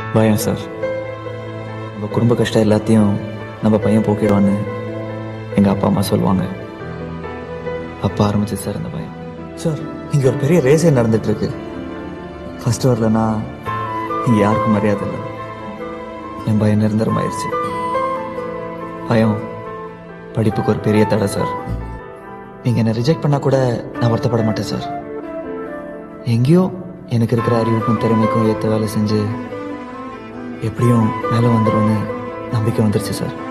பயம் சார் நம்ம குடும்ப கஷ்டம் எல்லாத்தையும் நம்ம பையன் போக்கிடுவான்னு எங்கள் அப்பா அம்மா சொல்லுவாங்க அப்பா ஆரம்பிச்சு சார் அந்த பயம் சார் இங்கே ஒரு பெரிய ரேஸே நடந்துட்டு இருக்கு ஃபர்ஸ்ட் வரலன்னா இங்கே யாருக்கும் மரியாதை இல்லை என் பயம் நிரந்தரமாயிருச்சு பயம் படிப்புக்கு ஒரு பெரிய தடை சார் நீங்கள் என்னை ரிஜெக்ட் பண்ணால் கூட நான் வருத்தப்பட மாட்டேன் சார் எங்கேயோ எனக்கு இருக்கிற அறிவுக்கும் திறமைக்கும் ஏற்ற வேலை செஞ்சு எப்படியும் மேலே வந்துடும்னு நம்பிக்கை வந்துருச்சு சார்